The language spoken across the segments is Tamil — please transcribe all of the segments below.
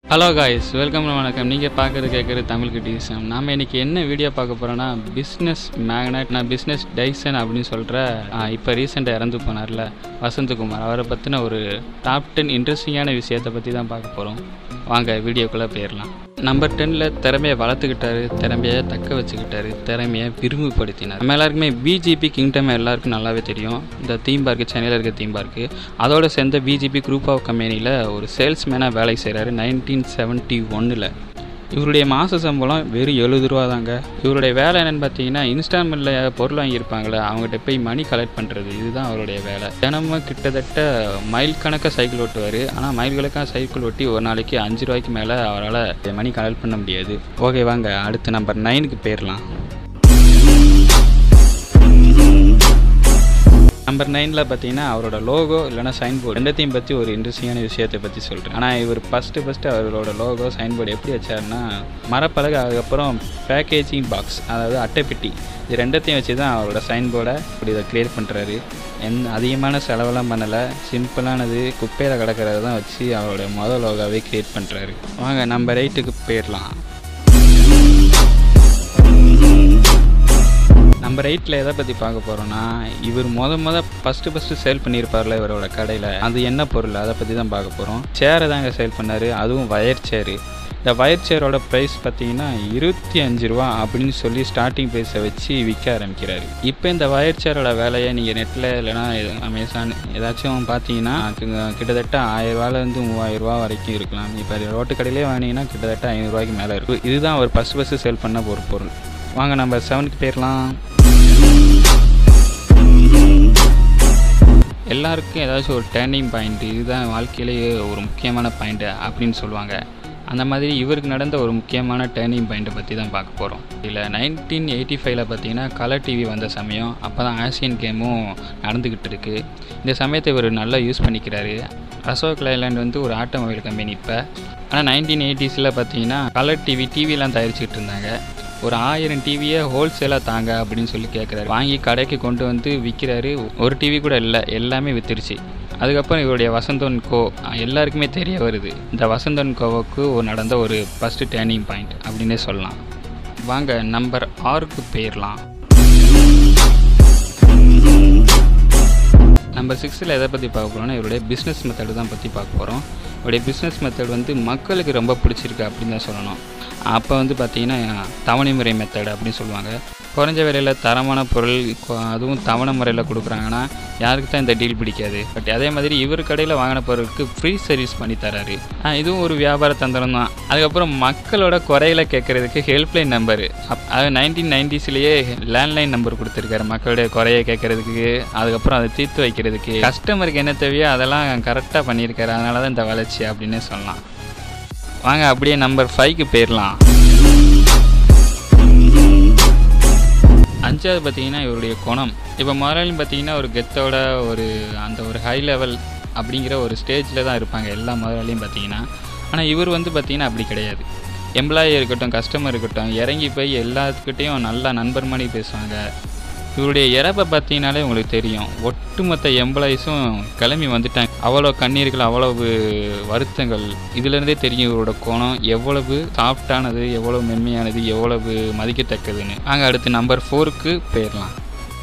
ஹலோ காய்ஸ் வெல்கம் வணக்கம் நீங்கள் பார்க்குறது கேட்குறது தமிழ் கிட்டீசம் நாம் இன்னைக்கு என்ன வீடியோ பார்க்க போகிறோன்னா பிஸ்னஸ் மேக்னட் நான் பிஸ்னஸ் டைசன் அப்படின்னு சொல்கிற இப்போ ரீசெண்டாக இறந்து போனார்ல வசந்தகுமார் அவரை பற்றின ஒரு டாப் டென் இன்ட்ரெஸ்டிங்கான விஷயத்தை பற்றி தான் பார்க்க போகிறோம் வாங்க வீடியோக்குள்ளே போயிடலாம் நம்பர் டென்னில் திறமையை வளர்த்துக்கிட்டாரு திறமையை தக்க வச்சுக்கிட்டாரு திறமையை விரிவுபடுத்தினார் நம்ம எல்லாருக்குமே பிஜேபி கிங்டம் எல்லாருக்கும் நல்லாவே தெரியும் இந்த தீம் பார்க்கு சென்னையில் இருக்க தீம் பார்க்கு அதோட சேர்ந்த பிஜேபி குரூப் ஆஃப் கம்பெனியில் ஒரு சேல்ஸ்மேனாக வேலை செய்கிறாரு நைன்டீன் செவன்ட்டி ஒன்னில் இவருடைய மாத சம்பளம் வெறும் எழுபது ரூபா தாங்க இவருடைய வேலை என்னென்னு பார்த்தீங்கன்னா இன்ஸ்டால்மெண்ட்டில் பொருள் வாங்கியிருப்பாங்களே அவங்ககிட்ட போய் மணி கலெக்ட் பண்ணுறது இதுதான் அவருடைய வேலை தினமும் கிட்டத்தட்ட மைல் கணக்காக சைக்கிள் ஓட்டுவார் ஆனால் மைல் கணக்காக சைக்கிள் ஓட்டி ஒரு நாளைக்கு அஞ்சு ரூபாய்க்கு மேலே அவரால் மணி கலெக்ட் பண்ண முடியாது ஓகே வாங்க அடுத்து நம்பர் நைனுக்கு போயிடலாம் நம்பர் நைனில் பார்த்தீங்கன்னா அவரோட லோகோ இல்லைனா சைன் போர்டு ரெண்டத்தையும் பற்றி ஒரு இன்ட்ரெஸ்டிங்கான விஷயத்தை பற்றி சொல்கிறேன் ஆனால் இவர் ஃபஸ்ட்டு ஃபஸ்ட்டு அவரோட லோகோ சைன் போர்டு எப்படி வச்சாருன்னா மரப்பலகை அதுக்கப்புறம் பேக்கேஜிங் பாக்ஸ் அதாவது அட்டைப்பெட்டி இது ரெண்டத்தையும் வச்சு தான் அவரோட சைன் போர்டை இப்படி இதை க்ளியர் பண்ணுறாரு எந்த அதிகமான செலவெல்லாம் பண்ணலை சிம்பிளானது குப்பையில் கிடக்கிறத தான் வச்சு அவரோட மொதல் லோகாவே க்ரியேட் பண்ணுறாரு வாங்க நம்பர் எயிட்டுக்கு போயிடலாம் நம்பர் எயிட்டில் எதை பற்றி பார்க்க போகிறோன்னா இவர் முத முத ஃபஸ்ட்டு ஃபஸ்ட்டு சேல் பண்ணியிருப்பார்ல இவரோட கடையில் அது என்ன பொருள் அதை பற்றி தான் பார்க்க போகிறோம் சேரை தாங்க சேல் பண்ணார் அதுவும் வயர் சேரு இந்த வயர் சேரோட ப்ரைஸ் பார்த்தீங்கன்னா இருபத்தி அஞ்சு ரூபா அப்படின்னு சொல்லி ஸ்டார்டிங் ப்ரைஸை வச்சு விற்க ஆரம்பிக்கிறாரு இப்போ இந்த வயர் சேரோட வேலையை நீங்கள் நெட்டில் இல்லைனா அமேசான் ஏதாச்சும் பார்த்தீங்கன்னா கி- கிட்டத்தட்ட ஆயிரரூவாலேருந்து மூவாயிரரூவா வரைக்கும் இருக்கலாம் இப்போ ரோட்டு கடையிலே வாங்கினீங்கன்னா கிட்டத்தட்ட ஐநூறுரூவாய்க்கு மேலே இருக்கும் இதுதான் அவர் ஃபஸ்ட்டு ஃபஸ்ட்டு சேல் பண்ண ஒரு பொருள் வாங்க நம்ம செவனுக்கு போயிடலாம் எல்லாருக்கும் ஏதாச்சும் ஒரு டேர்னிங் பாயிண்ட் இதுதான் வாழ்க்கையிலேயே ஒரு முக்கியமான பாயிண்ட்டு அப்படின்னு சொல்லுவாங்க அந்த மாதிரி இவருக்கு நடந்த ஒரு முக்கியமான டேர்னிங் பாயிண்ட்டை பற்றி தான் பார்க்க போகிறோம் இதில் நைன்டீன் எயிட்டி ஃபைவ்ல பார்த்தீங்கன்னா கலர் டிவி வந்த சமயம் அப்போ தான் ஆசியன் கேமும் நடந்துக்கிட்டு இருக்கு இந்த சமயத்தை இவர் நல்லா யூஸ் பண்ணிக்கிறாரு அசோக் லைலாண்ட் வந்து ஒரு ஆட்டோமொபைல் கம்பெனி இப்போ ஆனால் நைன்டீன் எயிட்டிஸில் பார்த்தீங்கன்னா கலர் டிவி டிவிலாம் தயாரிச்சுக்கிட்டு இருந்தாங்க ஒரு ஆயிரம் டிவியை ஹோல்சேலாக தாங்க அப்படின்னு சொல்லி கேட்குறாரு வாங்கி கடைக்கு கொண்டு வந்து விற்கிறாரு ஒரு டிவி கூட இல்லை எல்லாமே வித்துருச்சு அதுக்கப்புறம் இவருடைய வசந்தன் கோ எல்லாருக்குமே தெரிய வருது இந்த வசந்தன் கோவுக்கு ஒரு நடந்த ஒரு ஃபஸ்ட்டு டேர்னிங் பாயிண்ட் அப்படின்னே சொல்லலாம் வாங்க நம்பர் ஆறுக்கு போயிடலாம் நம்பர் சிக்ஸில் எதை பற்றி பார்க்க போகிறோம்னா இவருடைய பிஸ்னஸ் மெத்தடு தான் பற்றி பார்க்க போகிறோம் இவருடைய பிஸ்னஸ் மெத்தட் வந்து மக்களுக்கு ரொம்ப பிடிச்சிருக்கு அப்படின்னு தான் சொல்லணும் அப்போ வந்து பார்த்தீங்கன்னா தவணை முறை மெத்தட் அப்படின்னு சொல்லுவாங்க குறைஞ்ச விலையில் தரமான பொருள் கொ- அதுவும் தவணை முறையில் கொடுக்குறாங்கன்னா யாருக்கு தான் இந்த டீல் பிடிக்காது பட் அதே மாதிரி இவர் கடையில் வாங்கின பொருளுக்கு ஃப்ரீ சர்வீஸ் பண்ணி தராரு ஆ, இதுவும் ஒரு வியாபார தந்திரம் தான் அதுக்கப்புறம் மக்களோட குறைகளை கேட்குறதுக்கு ஹெல்ப்லைன் நம்பர் அப் அது நைன்டீன் நைன்டிஸ்லேயே லேண்ட்லைன் நம்பர் கொடுத்துருக்காரு மக்களுடைய குறையை கேட்குறதுக்கு அதுக்கப்புறம் அதை தீர்த்து வைக்கிறதுக்கு கஸ்டமருக்கு என்ன தேவையோ அதெல்லாம் கரெக்டாக பண்ணியிருக்காரு அதனால தான் இந்த வளர்ச்சி அப்படின்னே சொல்லலாம் வாங்க அப்படியே நம்பர் ஃபைவ்க்கு போயிடலாம் அஞ்சாவது பார்த்தீங்கன்னா இவருடைய குணம் இப்போ முதலாளியும் பார்த்தீங்கன்னா ஒரு கெத்தோட ஒரு அந்த ஒரு ஹை லெவல் அப்படிங்கிற ஒரு ஸ்டேஜில் தான் இருப்பாங்க எல்லா முதலாளியும் பார்த்தீங்கன்னா ஆனால் இவர் வந்து பார்த்தீங்கன்னா அப்படி கிடையாது எம்ப்ளாயி இருக்கட்டும் கஸ்டமர் இருக்கட்டும் இறங்கி போய் எல்லாத்துக்கிட்டேயும் நல்லா நண்பர் மாதிரி பேசுவாங்க இவருடைய இறப்பை பார்த்தீங்கனாலே உங்களுக்கு தெரியும் ஒட்டுமொத்த எம்ப்ளாயிஸும் கிளம்பி வந்துட்டாங்க அவ்வளோ கண்ணீர்கள் அவ்வளவு வருத்தங்கள் இதுலேருந்தே தெரியும் இவரோட கோணம் எவ்வளவு சாஃப்டானது எவ்வளவு மென்மையானது எவ்வளவு மதிக்கத்தக்கதுன்னு அங்கே அடுத்து நம்பர் ஃபோருக்கு போயிடலாம்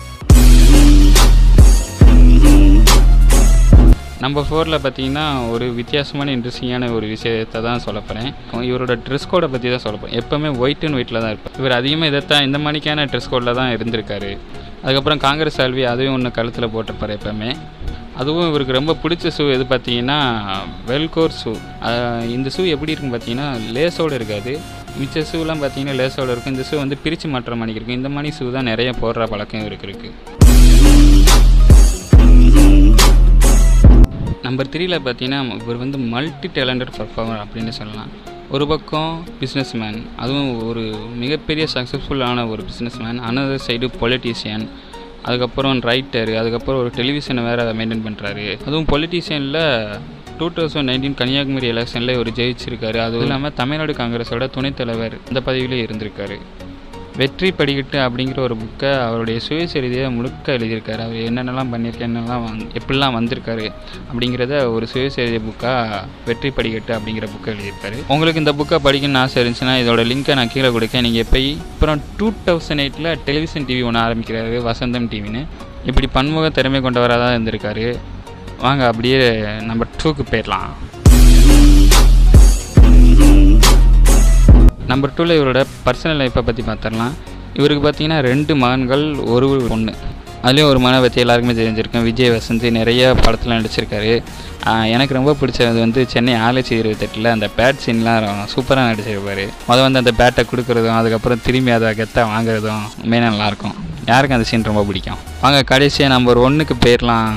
நம்பர் ஃபோரில் பார்த்தீங்கன்னா ஒரு வித்தியாசமான இன்ட்ரெஸ்டிங்கான ஒரு விஷயத்தை தான் சொல்ல போகிறேன் இவரோட ட்ரெஸ் கோடை பற்றி தான் சொல்ல போகிறேன் எப்போவுமே ஒயிட் அண்ட் ஒயிட்டில் தான் இருப்பார் இவர் அதிகமாக இதைத்தான் இந்த மாதிரிக்கான ட்ரெஸ் கோடில் தான் இருந்திருக்காரு அதுக்கப்புறம் காங்கிரஸ் சால்வி அதுவும் ஒன்று கழுத்தில் போட்டிருப்பார் எப்போவுமே அதுவும் இவருக்கு ரொம்ப பிடிச்ச ஷூ எது பார்த்தீங்கன்னா வெல்கோர் ஷூ இந்த ஷூ எப்படி இருக்குன்னு பார்த்தீங்கன்னா லேஸோடு இருக்காது மிச்ச ஷூலாம் பார்த்தீங்கன்னா லேஸோடு இருக்கும் இந்த ஷூ வந்து பிரித்து மாற்ற மாதிரி இருக்கும் இந்த மாதிரி ஷூ தான் நிறைய போடுற பழக்கம் இவருக்கு இருக்குது நம்பர் த்ரீல பார்த்தீங்கன்னா இவர் வந்து மல்டி டேலண்டட் பர்ஃபார்மர் அப்படின்னு சொல்லலாம் ஒரு பக்கம் பிஸ்னஸ் மேன் அதுவும் ஒரு மிகப்பெரிய சக்ஸஸ்ஃபுல்லான ஒரு businessman another side politician அதுக்கப்புறம் ரைட்டர் அதுக்கப்புறம் ஒரு டெலிவிஷனை வேறு மெயின்டைன் பண்ணுறாரு அதுவும் பொலிட்டீஷியனில் டூ தௌசண்ட் நைன்டீன் கன்னியாகுமரி எலெக்ஷனில் இவர் ஜெயிச்சிருக்காரு அதுவும் இல்லாமல் தமிழ்நாடு காங்கிரஸோட துணைத் தலைவர் இந்த பதவியிலே இருந்திருக்காரு வெற்றி படிக்கட்டு அப்படிங்கிற ஒரு புக்கை அவருடைய சுயசரிதையை முழுக்க எழுதியிருக்காரு அவர் என்னென்னலாம் பண்ணியிருக்காரு என்னெல்லாம் வந்து எப்படிலாம் வந்திருக்காரு அப்படிங்கிறத ஒரு சுயசரிதை புக்காக வெற்றி படிக்கட்டு அப்படிங்கிற புக்கை எழுதியிருக்காரு உங்களுக்கு இந்த புக்கை படிக்கணும்னு ஆசை இருந்துச்சுன்னா இதோட லிங்க்கை நான் கீழே கொடுக்க நீங்கள் போய் அப்புறம் டூ தௌசண்ட் எயிட்டில் டெலிவிஷன் டிவி ஒன்று ஆரம்பிக்கிறாரு வசந்தம் டிவின்னு இப்படி பன்முக திறமை கொண்டவராக தான் இருந்திருக்காரு வாங்க அப்படியே நம்பர் டூக்கு போயிடலாம் நம்பர் டூவில் இவரோட பர்சனல் லைஃப்பை பற்றி பார்த்துடலாம் இவருக்கு பார்த்தீங்கன்னா ரெண்டு மகன்கள் ஒரு பொண்ணு அதுலேயும் ஒரு மகனை பற்றி எல்லாருக்குமே தெரிஞ்சிருக்கேன் விஜய் வசந்த் நிறைய படத்தில் நடிச்சிருக்காரு ஆஹ் எனக்கு ரொம்ப பிடிச்சது வந்து சென்னை ஆலச்சி இருபத்தெட்டில் அந்த பேட் சீன்லாம் சூப்பராக நடிச்சிருப்பார் முதல் வந்து அந்த பேட்டை கொடுக்குறதும் அதுக்கப்புறம் திரும்பி அதை கெத்தாக வாங்குறதும் உண்மையாக நல்லாயிருக்கும் யாருக்கு அந்த சீன் ரொம்ப பிடிக்கும் வாங்க கடைசியாக நம்பர் ஒன்றுக்கு போயிடலாம்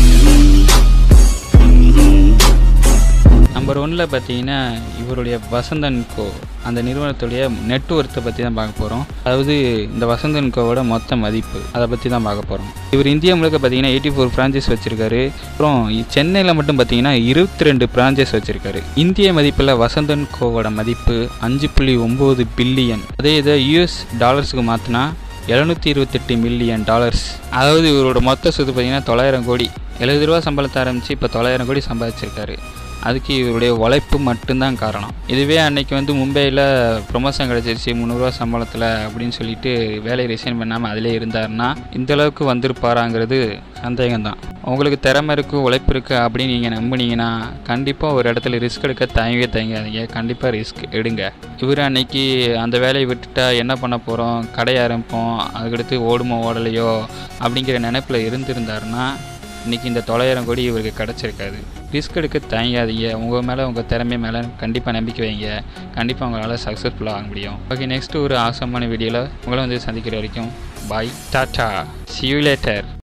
நம்பர் ஒன்னில் பார்த்தீங்கன்னா இவருடைய வசந்தன் கோ அந்த நிறுவனத்துடைய நெட்ஒர்த்தை பற்றி தான் பார்க்க போகிறோம் அதாவது இந்த வசந்தன் கோவோட மொத்த மதிப்பு அதை பற்றி தான் பார்க்க போகிறோம் இவர் இந்தியா முழுக்க பார்த்தீங்கன்னா எயிட்டி ஃபோர் பிரான்ச்சஸ் வச்சுருக்காரு அப்புறம் சென்னையில் மட்டும் பார்த்தீங்கன்னா இருபத்தி ரெண்டு பிரான்ச்சஸ் வச்சுருக்காரு இந்திய மதிப்பில் வசந்தன் கோவோட மதிப்பு அஞ்சு புள்ளி ஒம்பது பில்லியன் அதே இதை யூஎஸ் டாலர்ஸுக்கு மாற்றினா எழுநூற்றி இருபத்தெட்டு மில்லியன் டாலர்ஸ் அதாவது இவரோட மொத்த சொத்து பார்த்தீங்கன்னா தொள்ளாயிரம் கோடி எழுபது ரூபா சம்பளத்தை ஆரம்பித்து இப்போ தொள்ளாயிரம் கோடி சம்பாதிச்சிருக்காரு அதுக்கு இவருடைய உழைப்பு மட்டும்தான் காரணம் இதுவே அன்னைக்கு வந்து மும்பையில் ப்ரொமோஷன் கிடச்சிருச்சு முந்நூறுரூவா சம்பளத்தில் அப்படின்னு சொல்லிட்டு வேலையை ரிசைன் பண்ணாமல் அதிலே இருந்தாருன்னா இந்த அளவுக்கு வந்திருப்பாராங்கிறது சந்தேகம்தான் உங்களுக்கு திறமை இருக்குது உழைப்பு இருக்குது அப்படின்னு நீங்கள் நம்புனீங்கன்னா கண்டிப்பாக ஒரு இடத்துல ரிஸ்க் எடுக்க தயங்கவே தயங்காதீங்க கண்டிப்பாக ரிஸ்க் எடுங்க இவர் அன்னைக்கு அந்த வேலையை விட்டுட்டா என்ன பண்ண போகிறோம் கடை ஆரம்பிப்போம் அதுக்கடுத்து ஓடுமோ ஓடலையோ அப்படிங்கிற நினைப்பில் இருந்திருந்தாருன்னா இன்றைக்கி இந்த தொள்ளாயிரம் கோடி இவருக்கு கிடச்சிருக்காது ரிஸ்க் எடுக்க தயங்காதீங்க உங்கள் மேலே உங்கள் திறமை மேலே கண்டிப்பாக நம்பிக்கை வைங்க கண்டிப்பாக உங்களால் சக்ஸஸ்ஃபுல்லாக ஆக முடியும் ஓகே நெக்ஸ்ட்டு ஒரு ஆசமான வீடியோவில் உங்களை வந்து சந்திக்கிற வரைக்கும் bye tata see you later